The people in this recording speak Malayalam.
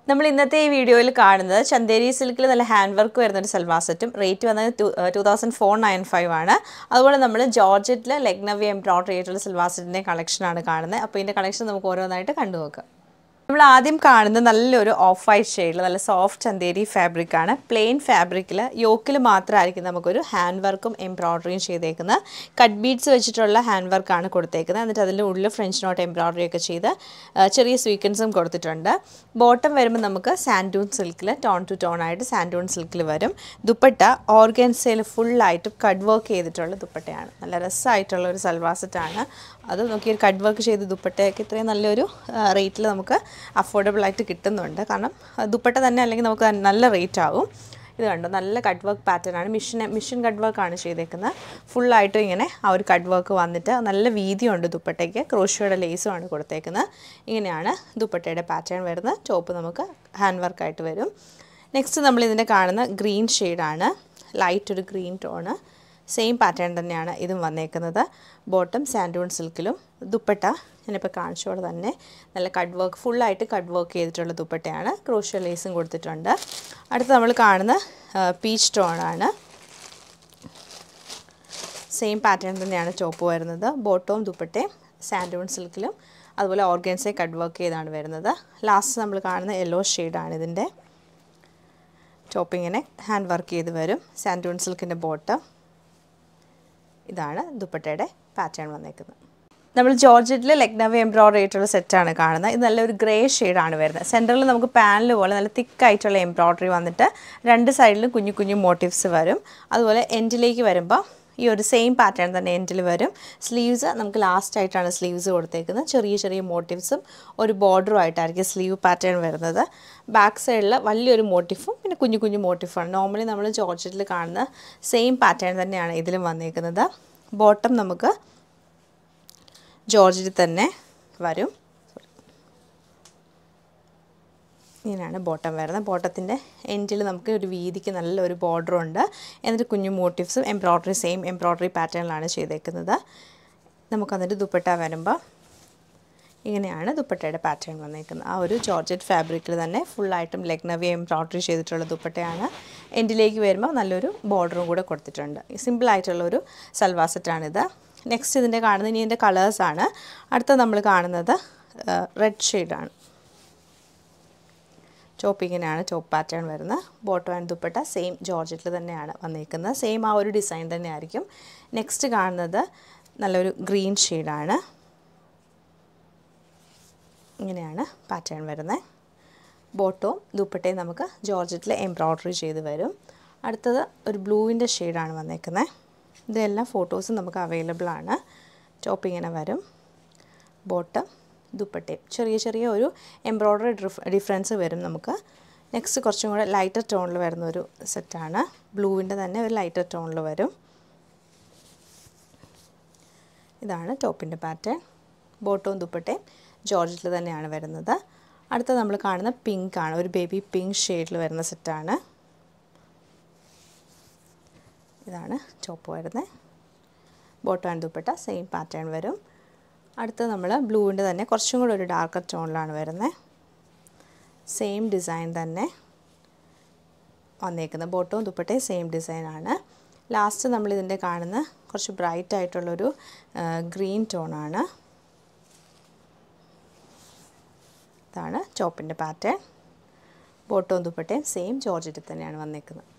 നമ്മൾ ഇന്നത്തെ ഈ വീഡിയോയിൽ കാണുന്നത് ചന്തേരി സിൽക്കിൽ നല്ല ഹാൻഡ് വർക്ക് വരുന്ന ഒരു സൽവാർ സെറ്റും റേറ്റ് വന്നത് two two thousand four nine five ആണ് അതുപോലെ നമ്മൾ ജോർജറ്റിൽ ലെഗ്നവി എംബ്രോയിഡറി ആയിട്ടുള്ള സൽവാർ സെറ്റിൻ്റെ കളക്ഷനാണ് കാണുന്നത് അപ്പോൾ ഇതിൻ്റെ കളക്ഷൻ നമുക്ക് ഓരോന്നായിട്ട് കണ്ടു നോക്കാം നമ്മൾ ആദ്യം കാണുന്നത് നല്ലൊരു ഓഫ് വൈറ്റ് ഷെയ്ഡിൽ നല്ല സോഫ്റ്റ് ചന്തേരി ഫാബ്രിക് ആണ് പ്ലെയിൻ ഫാബ്രിക്കിൽ യോക്കിൽ മാത്രമായിരിക്കും നമുക്കൊരു ഹാൻഡ് വർക്കും എംബ്രോയിഡറിയും ചെയ്തേക്കുന്നത് കട്ട് ബീഡ്സ് വെച്ചിട്ടുള്ള ഹാൻഡ് വർക്കാണ് കൊടുത്തേക്കുന്നത് എന്നിട്ട് അതിൻ്റെ ഉള്ളിൽ ഫ്രഞ്ച് നോട്ട് എംബ്രോയിഡറി ഒക്കെ ചെയ്ത് ആ, ചെറിയ സ്വീക്കൻസും കൊടുത്തിട്ടുണ്ട് ബോട്ടം വരുമ്പോൾ നമുക്ക് സാൻഡൂൺ സിൽക്കിൽ ടോൺ ടു ടോൺ ആയിട്ട് സാൻഡൂൺ സിൽക്കിൽ വരും ദുപ്പട്ട ഓർഗൻസയിൽ ഫുള്ളായിട്ട് കട്ട് വർക്ക് ചെയ്തിട്ടുള്ള ദുപ്പട്ടയാണ് നല്ല രസമായിട്ടുള്ള ഒരു സൽവാർ സെറ്റാണ് അത് നോക്കി ഒരു കട്ട് വർക്ക് ചെയ്ത് ദുപ്പട്ടയൊക്കെ ഇത്രയും നല്ലൊരു റേറ്റിൽ നമുക്ക് അഫോർഡബിൾ ആയിട്ട് കിട്ടുന്നുണ്ട് കാരണം ആ, ദുപ്പട്ട തന്നെ അല്ലെങ്കിൽ നമുക്ക് നല്ല റേറ്റ് ആവും ഇത് കണ്ടോ നല്ല കട്ട് വർക്ക് പാറ്റേൺ ആണ് മിഷൻ മിഷൻ കട്ട് വർക്കാണ് ചെയ്തേക്കുന്നത് ഫുള്ളായിട്ടും ഇങ്ങനെ ആ ഒരു കട്ട് വർക്ക് വന്നിട്ട് നല്ല വീതിയുണ്ട് ദുപ്പട്ടയ്ക്ക് ക്രോഷിയുടെ ലേസുമാണ് കൊടുത്തേക്കുന്നത് ഇങ്ങനെയാണ് ദുപ്പട്ടയുടെ പാറ്റേൺ വരുന്നത് ടോപ്പ് നമുക്ക് ഹാൻഡ് വർക്കായിട്ട് വരും നെക്സ്റ്റ് നമ്മൾ ഇതിൻ്റെ കാണുന്ന ഗ്രീൻ ഷെയ്ഡാണ് ലൈറ്റ് ഒരു ഗ്രീൻ ടോണ് സെയിം പാറ്റേൺ തന്നെയാണ് ഇതും വന്നേക്കുന്നത് ബോട്ടം സാൻഡൂൺ സിൽക്കിലും ദുപ്പട്ട ഞാനിപ്പോൾ കാണിച്ചോടെ തന്നെ നല്ല കട്ട് വർക്ക് ഫുള്ളായിട്ട് കട്ട് വർക്ക് ചെയ്തിട്ടുള്ള ദുപ്പട്ടയാണ് ക്രോഷ്യ ലേസും കൊടുത്തിട്ടുണ്ട് അടുത്ത് നമ്മൾ കാണുന്ന പീച്ച് ടോണാണ് സെയിം പാറ്റേൺ തന്നെയാണ് ടോപ്പ് വരുന്നത് ബോട്ടവും ദുപ്പട്ടയും സാൻഡൂൺ സിൽക്കിലും അതുപോലെ ഓർഗൻസെ കട്ട് വർക്ക് ചെയ്താണ് വരുന്നത് ലാസ്റ്റ് നമ്മൾ കാണുന്ന യെല്ലോ ഷെയ്ഡാണ് ഇതിൻ്റെ ടോപ്പ് ഇങ്ങനെ ഹാൻഡ് വർക്ക് ചെയ്ത് വരും സാൻഡൂൺ സിൽക്കിൻ്റെ ബോട്ടം ഇതാണ് ദുപ്പട്ടയുടെ പാറ്റേൺ വന്നേക്കുന്നത് നമ്മൾ ജോർജറ്റിൽ ലക്നവി എംബ്രോയിഡറി ആയിട്ടുള്ള സെറ്റാണ് കാണുന്നത് ഇത് നല്ലൊരു ഗ്രേ ഷെയ്ഡാണ് വരുന്നത് സെൻറ്ററിൽ നമുക്ക് പാനൽ പോലെ നല്ല തിക്കായിട്ടുള്ള എംബ്രോയിഡറി വന്നിട്ട് രണ്ട് സൈഡിലും കുഞ്ഞു കുഞ്ഞു മോട്ടീവ്സ് വരും അതുപോലെ എൻഡിലേക്ക് വരുമ്പോൾ ഈ ഒരു സെയിം പാറ്റേൺ തന്നെ എൻഡിൽ വരും സ്ലീവ്സ് നമുക്ക് ലാസ്റ്റ് ആയിട്ടാണ് സ്ലീവ്സ് കൊടുത്തേക്കുന്നത് ചെറിയ ചെറിയ മോട്ടീവ്സും ഒരു ബോർഡറും ആയിട്ടായിരിക്കും സ്ലീവ് പാറ്റേൺ വരുന്നത് ബാക്ക് സൈഡിൽ വലിയൊരു മോട്ടീഫും പിന്നെ കുഞ്ഞു കുഞ്ഞു മോട്ടീഫാണ് നോർമലി നമ്മൾ ജോർജറ്റിൽ കാണുന്ന സെയിം പാറ്റേൺ തന്നെയാണ് ഇതിലും വന്നേക്കുന്നത് ബോട്ടം നമുക്ക് ജോർജിൽ തന്നെ വരും ഇങ്ങനെയാണ് ബോട്ടം വരുന്നത് ബോട്ടത്തിൻ്റെ എൻഡിൽ നമുക്ക് ഒരു വീതിക്ക് നല്ലൊരു ബോർഡറും ഉണ്ട് എന്നിട്ട് കുഞ്ഞു മോട്ടീവ്സും എംബ്രോയ്ഡറി സെയിം എംബ്രോയ്ഡറി പാറ്റേണിലാണ് ചെയ്തേക്കുന്നത് നമുക്ക് എന്നിട്ട് ദുപ്പട്ട വരുമ്പോൾ ഇങ്ങനെയാണ് ദുപ്പട്ടയുടെ പാറ്റേൺ വന്നേക്കുന്നത് ആ ഒരു ജോർജറ്റ് ഫാബ്രിക്കിൽ തന്നെ ഫുള്ളായിട്ടും ലഗ്നവി എംബ്രോയ്ഡറി ചെയ്തിട്ടുള്ള ദുപ്പട്ടയാണ് എൻഡിലേക്ക് വരുമ്പോൾ നല്ലൊരു ബോർഡറും കൂടെ കൊടുത്തിട്ടുണ്ട് സിമ്പിളായിട്ടുള്ളൊരു സൽവാർ സെറ്റാണിത് നെക്സ്റ്റ് ഇതിൻ്റെ കാണുന്നത് ഇനി ഇതിൻ്റെ കളേഴ്സാണ് അടുത്ത നമ്മൾ കാണുന്നത് റെഡ് ഷെയ്ഡാണ് ചോപ്പ് ഇങ്ങനെയാണ് ചോപ്പ് പാറ്റേൺ വരുന്നത് ബോട്ടം ആൻഡ് ദുപ്പട്ട സെയിം ജോർജറ്റിൽ തന്നെയാണ് വന്നിരിക്കുന്നത് സെയിം ആ ഒരു ഡിസൈൻ തന്നെയായിരിക്കും നെക്സ്റ്റ് കാണുന്നത് നല്ലൊരു ഗ്രീൻ ഷെയ്ഡാണ് ഇങ്ങനെയാണ് പാറ്റേൺ വരുന്നത് ബോട്ടവും ദുപ്പട്ടയും നമുക്ക് ജോർജറ്റിൽ എംബ്രോയ്ഡറി ചെയ്ത് വരും അടുത്തത് ഒരു ബ്ലൂവിൻ്റെ ഷെയ്ഡാണ് വന്നേക്കുന്നത് ഇതെല്ലാം ഫോട്ടോസും നമുക്ക് അവൈലബിൾ ആണ് ടോപ്പ് ഇങ്ങനെ വരും ബോട്ടം ദുപ്പട്ടയും ചെറിയ ചെറിയ ഒരു എംബ്രോയ്ഡറി ഡിഫറൻസ് വരും നമുക്ക് നെക്സ്റ്റ് കുറച്ചും കൂടെ ലൈറ്റർ ടോണിൽ വരുന്ന ഒരു സെറ്റാണ് ബ്ലൂവിൻ്റെ തന്നെ ഒരു ലൈറ്റർ ടോണിൽ വരും ഇതാണ് ടോപ്പിൻ്റെ പാറ്റേൺ ബോട്ടവും ദുപ്പട്ടയും ജോർജറ്റിൽ തന്നെയാണ് വരുന്നത് അടുത്ത നമ്മൾ കാണുന്ന പിങ്ക് ആണ് ഒരു ബേബി പിങ്ക് ഷെയ്ഡിൽ വരുന്ന സെറ്റാണ് ഇതാണ് ചോപ്പ് വരുന്നത് bottom and dupatta same pattern വരും അടുത്ത നമ്മൾ ബ്ലൂവിൻ്റെ തന്നെ കുറച്ചും കൂടെ ഒരു ഡാർക്കർ ടോണിലാണ് വരുന്നത് സെയിം ഡിസൈൻ തന്നെ വന്നേക്കുന്നത് ബോട്ടവും ദുപ്പട്ടയും സെയിം ഡിസൈനാണ് ലാസ്റ്റ് നമ്മളിതിൻ്റെ കാണുന്ന കുറച്ച് ബ്രൈറ്റ് ആയിട്ടുള്ളൊരു ഗ്രീൻ ടോണാണ് ഇതാണ് ചോപ്പിൻ്റെ പാറ്റേൺ ബോട്ടവും ദുപ്പട്ടയും സെയിം ജോർജറ്റിൽ തന്നെയാണ് വന്നേക്കുന്നത്